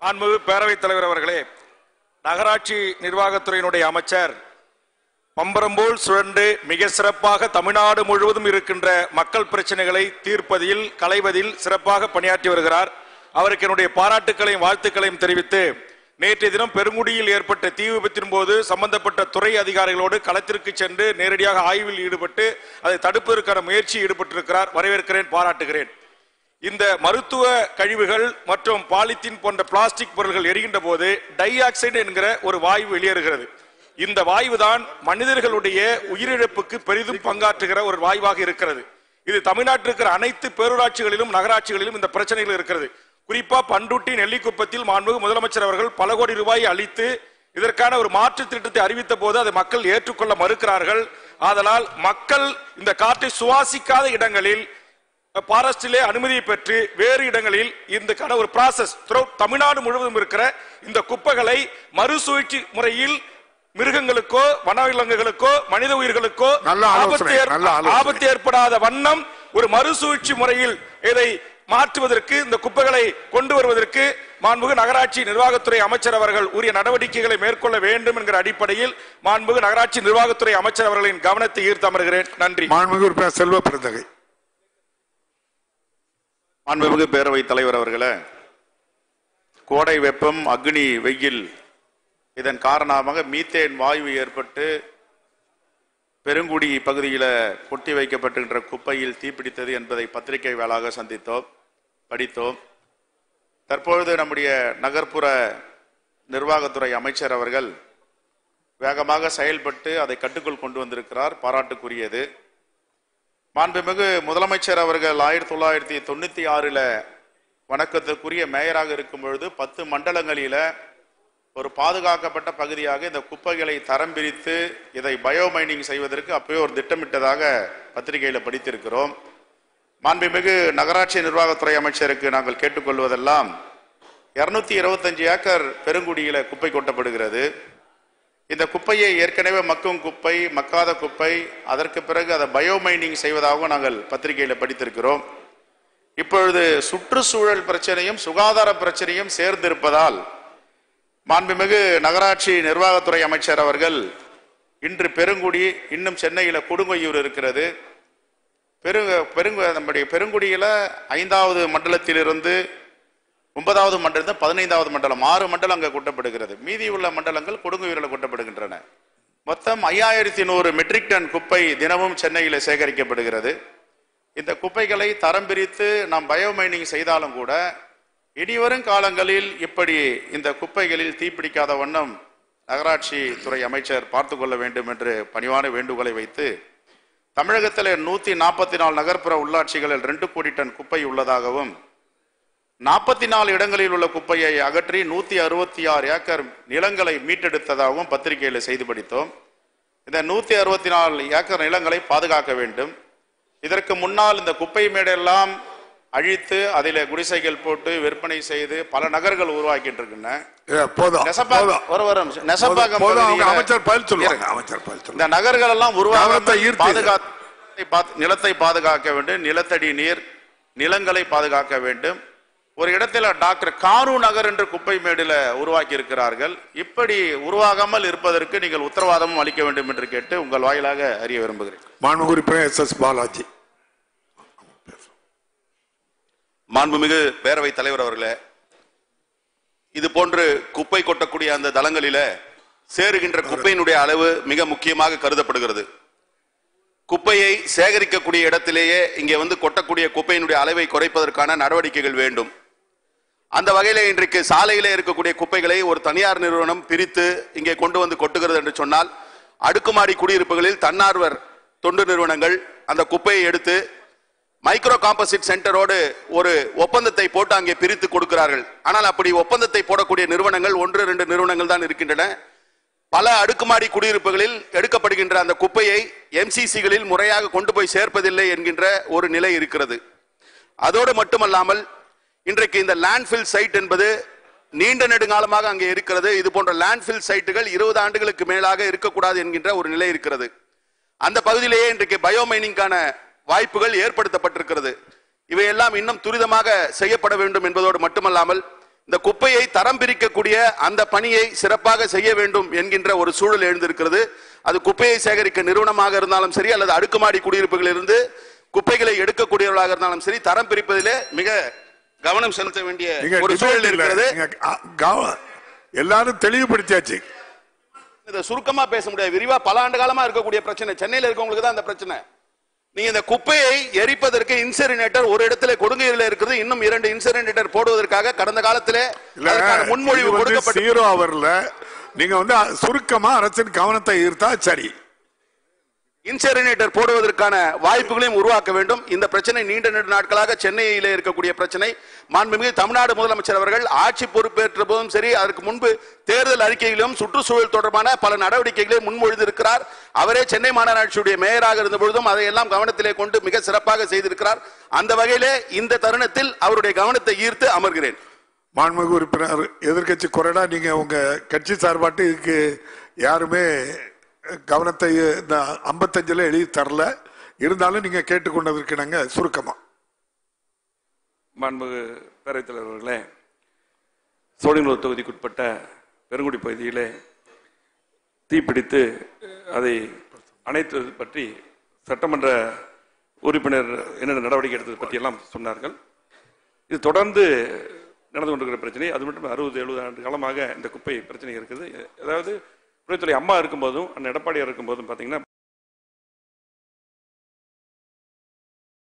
மாண்புமிகு பேரவைத் தலைவர் அவர்களே நகராட்சி நிர்வாகத்துறையினுடைய அமைச்சர் பம்பரம்போல் சுழன்று மிக சிறப்பாக தமிழ்நாடு முழுவதும் இருக்கின்ற மக்கள் பிரச்சனைகளை தீர்ப்பதில் களைவதில் சிறப்பாக பணியாற்றி வருகிறார் அவருக்கு என்னுடைய பாராட்டுக்களையும் வாழ்த்துக்களையும் தெரிவித்து நேற்றைய தினம் பெருங்குடியில் ஏற்பட்ட தீ விபத்தின் போது சம்பந்தப்பட்ட துறை அதிகாரிகளோடு களத்திற்கு சென்று நேரடியாக ஆய்வில் ஈடுபட்டு அதை தடுப்பதற்கான முயற்சி ஈடுபட்டிருக்கிறார் வரவேற்கிறேன் பாராட்டுகிறேன் இந்த மருத்துவ கழிவுகள் மற்றும் பாலித்தீன் போன்ற பிளாஸ்டிக் பொருட்கள் எரிகின்ற போது டை ஆக்சைடு என்கிற ஒரு வாயு வெளியேறுகிறது இந்த வாயு தான் மனிதர்களுடைய உயிரிழப்புக்கு பெரிதும் பங்காற்றுகிற ஒரு வாயுவாக இருக்கிறது இது தமிழ்நாட்டில் இருக்கிற அனைத்து பேரூராட்சிகளிலும் நகராட்சிகளிலும் இந்த பிரச்சனைகள் இருக்கிறது குறிப்பா பண்டுட்டி நெல்லிக்குப்பத்தில் மாண்புமிகு முதலமைச்சர் அவர்கள் பல கோடி ரூபாய் அளித்து இதற்கான ஒரு மாற்று திட்டத்தை அறிவித்த போது அதை மக்கள் ஏற்றுக்கொள்ள மறுக்கிறார்கள் ஆதலால் மக்கள் இந்த காற்றை சுவாசிக்காத இடங்களில் பாரஸ்டிலே அனுமதியை பெற்று வேறு இடங்களில் இதுக்கான ஒரு ப்ராசஸ் தமிழ்நாடு முழுவதும் இருக்கிற இந்த குப்பைகளை மறுசுழற்சி முறையில் மிருகங்களுக்கோ வனவிலங்குகளுக்கோ மனித உயிர்களுக்கோ நல்ல ஆலோசனை, ஆபத்து ஏற்- நல்ல ஆலோசனை. ஆபத்து ஏற்படாத வண்ணம் ஒரு மறுசுழற்சி முறையில் இதை மாற்றுவதற்கு இந்த குப்பைகளை கொண்டு வருவதற்கு மாண்புமிகு நகராட்சி நிர்வாகத்துறை அமைச்சர் அவர்கள் உரிய நடவடிக்கைகளை மேற்கொள்ள வேண்டும் என்கிற அடிப்படையில் மாண்புமிகு நகராட்சி நிர்வாகத்துறை அமைச்சர் அவர்களின் கவனத்தை ஈர்த்து அமர்கிறேன் நன்றி மாண்புமிகு உறுப்பினர் செல்வ பெருந்தகை மாண்புமிகு பேரவைத் தலைவர் அவர்களே கோடை வெப்பம் அக்னி வெயில் இதன் காரணமாக மீத்தேன் வாயு ஏற்பட்டு பெருங்குடி பகுதியில் கொட்டி வைக்கப்பட்டிருக்கின்ற குப்பையில் தீப்பிடித்தது என்பதை பத்திரிகை வேளாக சந்தித்தோம் படித்தோம் தற்பொழுது நம்முடைய நகர்ப்புற நிர்வாகத்துறை அமைச்சர் அவர்கள் வேகமாக செயல்பட்டு அதை கட்டுக்குள் கொண்டு வந்திருக்கிறார் பாராட்டுக்குரியது மாண்புமிகு முதலமைச்சர் அவர்கள் ஆயிரத்தி தொள்ளாயிரத்தி தொண்ணூத்தி ஆறுல வணக்கத்துக்குரிய மேயராக இருக்கும் பொழுது பத்து மண்டலங்களில ஒரு பாதுகாக்கப்பட்ட பகுதியாக இந்த குப்பைகளை தரம் பிரித்து இதை பயோமைனிங் செய்வதற்கு அப்பவே ஒரு திட்டமிட்டதாக பத்திரிகையில படித்திருக்கிறோம் மாண்புமிகு நகராட்சி நிர்வாகத்துறை அமைச்சருக்கு நாங்கள் கேட்டுக்கொள்வதெல்லாம் இருநூத்தி இருபத்தஞ்சு ஏக்கர் பெருங்குடியில குப்பை கொட்டப்படுகிறது இந்த குப்பையை ஏற்கனவே மக்கும் குப்பை மக்காத குப்பை அதற்கு பிறகு அதை பயோமைனிங் செய்வதாகவும் நாங்கள் பத்திரிகையில் படித்திருக்கிறோம் இப்பொழுது சுற்றுச்சூழல் பிரச்சனையும் சுகாதார பிரச்சனையும் சேர்ந்திருப்பதால் மாண்புமிகு நகராட்சி நிர்வாகத்துறை அமைச்சர் அவர்கள் இன்று பெருங்குடி இன்னும் சென்னையில் கொடுங்கையூர் இருக்கிறது பெருங்க பெருங்க நம்முடைய பெருங்குடியில ஐந்தாவது மண்டலத்திலிருந்து ஒன்பதாவது மண்டலம் பதினைந்தாவது மண்டலம் ஆறு மண்டலம் அங்கே கொட்டப்படுகிறது மீதி உள்ள மண்டலங்கள் கொடுங்குயூரில் கொட்டப்படுகின்றன மொத்தம் ஐயாயிரத்தி நூறு மெட்ரிக் டன் குப்பை தினமும் சென்னையில் சேகரிக்கப்படுகிறது இந்த குப்பைகளை தரம் பிரித்து நாம் பயோமைனிங் செய்தாலும் கூட இனிவரும் காலங்களில் இப்படி இந்த குப்பைகளில் தீப்பிடிக்காத வண்ணம் நகராட்சி துறை அமைச்சர் பார்த்து கொள்ள வேண்டும் என்று பணிவான வேண்டுகோளை வைத்து தமிழகத்தில் நூத்தி நாற்பத்தி நாலு நகர்ப்புற உள்ளாட்சிகளில் ரெண்டு கோடி டன் குப்பை உள்ளதாகவும் நாற்பத்தி நாலு இடங்களில் உள்ள குப்பையை அகற்றி நூத்தி அறுபத்தி ஆறு ஏக்கர் நிலங்களை மீட்டெடுத்ததாகவும் பத்திரிகையில் செய்து படித்தோம் இந்த நூத்தி அறுபத்தி நாலு ஏக்கர் நிலங்களை பாதுகாக்க வேண்டும் இதற்கு முன்னால் இந்த குப்பை மேடெல்லாம் அழித்து அதிலே குடிசைகள் போட்டு விற்பனை செய்து பல நகர்கள் உருவாக்கிட்டு இருக்கின்றன இல்ல, போதும் நெசப்பாக்கம் போதும். ஒரு ஒரு நிமிஷம். நெசப்பாக்கம் போதும், அவங்க பகுதியில- அமைச்சர் பதில் சொல்லுவாங்க இருங்க. அமைச்சர் பதில் சொல்லுவாங்க இந்த நகர்கள் எல்லாம் கவனத்தை உருவாக ஈர்த்தது. பாதுகாத்து நிலத்தை பாதுகாக்க வேண்டும் நிலத்தடி நீர் நிலங்களை பாதுகாக்க வேண்டும் ஒரு இடத்துல டாக்டர் காரு நகர் என்று குப்பை மேடுல உருவாக்கி இருக்கிறார்கள் இப்படி உருவாகாமல் இருப்பதற்கு நீங்கள் உத்தரவாதமும் அளிக்க வேண்டும் என்று கேட்டு உங்கள் வாயிலாக அறிய விரும்புகிறேன் மாண்புமிகு உறுப்பினர் எஸ் எஸ் பாலாஜி மாண்புமிகு பேரவைத் தலைவர் அவர்களே இது போன்று குப்பை கொட்டக்கூடிய அந்த தளங்களில சேருகின்ற குப்பையினுடைய அளவு மிக முக்கியமாக கருதப்படுகிறது குப்பையை சேகரிக்கக்கூடிய இடத்திலேயே இங்கே வந்து கொட்டக்கூடிய குப்பையினுடைய அளவை குறைப்பதற்கான நடவடிக்கைகள் வேண்டும் அந்த வகையில இன்றைக்கு சாலையிலே இருக்கக்கூடிய குப்பைகளை ஒரு தனியார் நிறுவனம் பிரித்து இங்கே கொண்டு வந்து கொட்டுகிறது என்று சொன்னால் அடுக்குமாடி குடியிருப்புகளில் தன்னார்வர் தொண்டு நிறுவனங்கள் அந்த குப்பையை எடுத்து மைக்ரோ காம்போசிட் சென்டரோடு ஒரு ஒப்பந்தத்தை போட்டு அங்கே பிரித்து கொடுக்கிறார்கள் ஆனால் அப்படி ஒப்பந்தத்தை போடக்கூடிய நிறுவனங்கள் ஒன்று ரெண்டு நிறுவனங்கள் தான் இருக்கின்றன பல அடுக்குமாடி குடியிருப்புகளில் எடுக்கப்படுகின்ற அந்த குப்பையை எம்சிசிகளில் முறையாக கொண்டு போய் சேர்ப்பதில்லை என்கின்ற ஒரு நிலை இருக்கிறது அதோடு மட்டுமல்லாமல் இன்றைக்கு இந்த லேண்ட்ஃபில் சைட் என்பது நீண்ட நெடுங்காலமாக அங்கே இருக்கிறது இது போன்ற லேண்ட்ஃபில் சைட்டுகள் இருபது ஆண்டுகளுக்கு மேலாக இருக்கக்கூடாது என்கின்ற ஒரு நிலை இருக்கிறது அந்த பகுதியிலேயே இன்றைக்கு பயோமைனிங்கான வாய்ப்புகள் ஏற்படுத்தப்பட்டிருக்கிறது இவையெல்லாம் இன்னும் துரிதமாக செய்யப்பட வேண்டும் என்பதோடு மட்டுமல்லாமல் இந்த குப்பையை தரம் பிரிக்கக்கூடிய அந்த பணியை சிறப்பாக செய்ய வேண்டும் என்கின்ற ஒரு சூழல் எழுந்திருக்கிறது அது குப்பையை சேகரிக்க நிறுவனமாக இருந்தாலும் சரி அல்லது அடுக்குமாடி குடியிருப்புகளில் இருந்து குப்பைகளை எடுக்கக்கூடியவர்களாக இருந்தாலும் சரி தரம் பிரிப்பதிலே மிக கவனம் செலுத்த வேண்டிய நீங்க ஒரு debate சூழல் இல்ல. இருக்கிறது நீங்க அ- கவ- எல்லாரும் தெளிவுபடுத்தியாச்சு இதை சுருக்கமா பேச முடியாது விரிவா பல ஆண்டு காலமா இருக்கக்கூடிய பிரச்சனை சென்னையில இருக்கவங்களுக்கு தான் அந்த பிரச்சனை நீங்க இந்த குப்பையை எரிப்பதற்கு இன்செரினேட்டர் ஒரு இடத்துல கொடுங்கையில் இருக்கிறது இன்னும் இரண்டு இன்செரினேட்டர் போடுவதற்காக கடந்த காலத்திலே இல்ல அதற்கான முன்மொழிவு இது வந்து கொடுக்கப்பட்டு zero hourல நீங்க வந்து சுருக்கமா அரசின் கவனத்தை ஈர்த்தா சரி இன்செரினேட்டர் போடுவதற்கான வாய்ப்புகளையும் உருவாக்க வேண்டும் இந்த பிரச்சனை நீண்ட நெடு நாட்களாக சென்னையிலே இருக்கக்கூடிய பிரச்சனை மாண்புமிகு தமிழ்நாடு முதலமைச்சர் அவர்கள் ஆட்சி பொறுப்பேற்ற போதும் சரி அதற்கு முன்பு தேர்தல் அறிக்கையிலும் சுற்றுச்சூழல் தொடர்பான பல நடவடிக்கைகளை முன்மொழிந்திருக்கிறார் அவரே சென்னை மாநகராட்சியுடைய மேயராக இருந்த பொழுதும் அதையெல்லாம் கவனத்திலே கொண்டு மிக சிறப்பாக செய்திருக்கிறார் அந்த வகையிலே இந்த தருணத்தில் அவருடைய கவனத்தை ஈர்த்து அமர்கிறேன் மாண்புமிகு உறுப்பினர் எதிர்க்கட்சி குறைடா நீங்க உங்க கட்சி சார்பாட்டு இதுக்கு யாருமே கவனத்தை இந்த ஐம்பத்தஞ்சுல எழுதி தரல இருந்தாலும் நீங்க கேட்டுக்கொண்டதற்கு நாங்க சுருக்கமா மாண்புமிகு பேரவைத் தலைவர் அவர்களே சோழிங்கநல்லூர் தொகுதிக்குட்பட்ட பெருங்குடி பகுதியிலே தீப்பிடித்து அதை அணைத்தது பற்றி சட்டமன்ற உறுப்பினர் என்னென்ன நடவடிக்கை எடுத்தது பற்றியெல்லாம் சொன்னார்கள் இது தொடர்ந்து நடந்து கொண்டிருக்கிற பிரச்சனை அது மட்டும் அறுபது எழுபது ஆண்டு காலமாக இந்த குப்பை பிரச்சனை இருக்குது அதாவது துறைத்துறை அம்மா இருக்கும்போதும் அண்ணன் எடப்பாடியார் இருக்கும்போதும் பார்த்தீங்கன்னா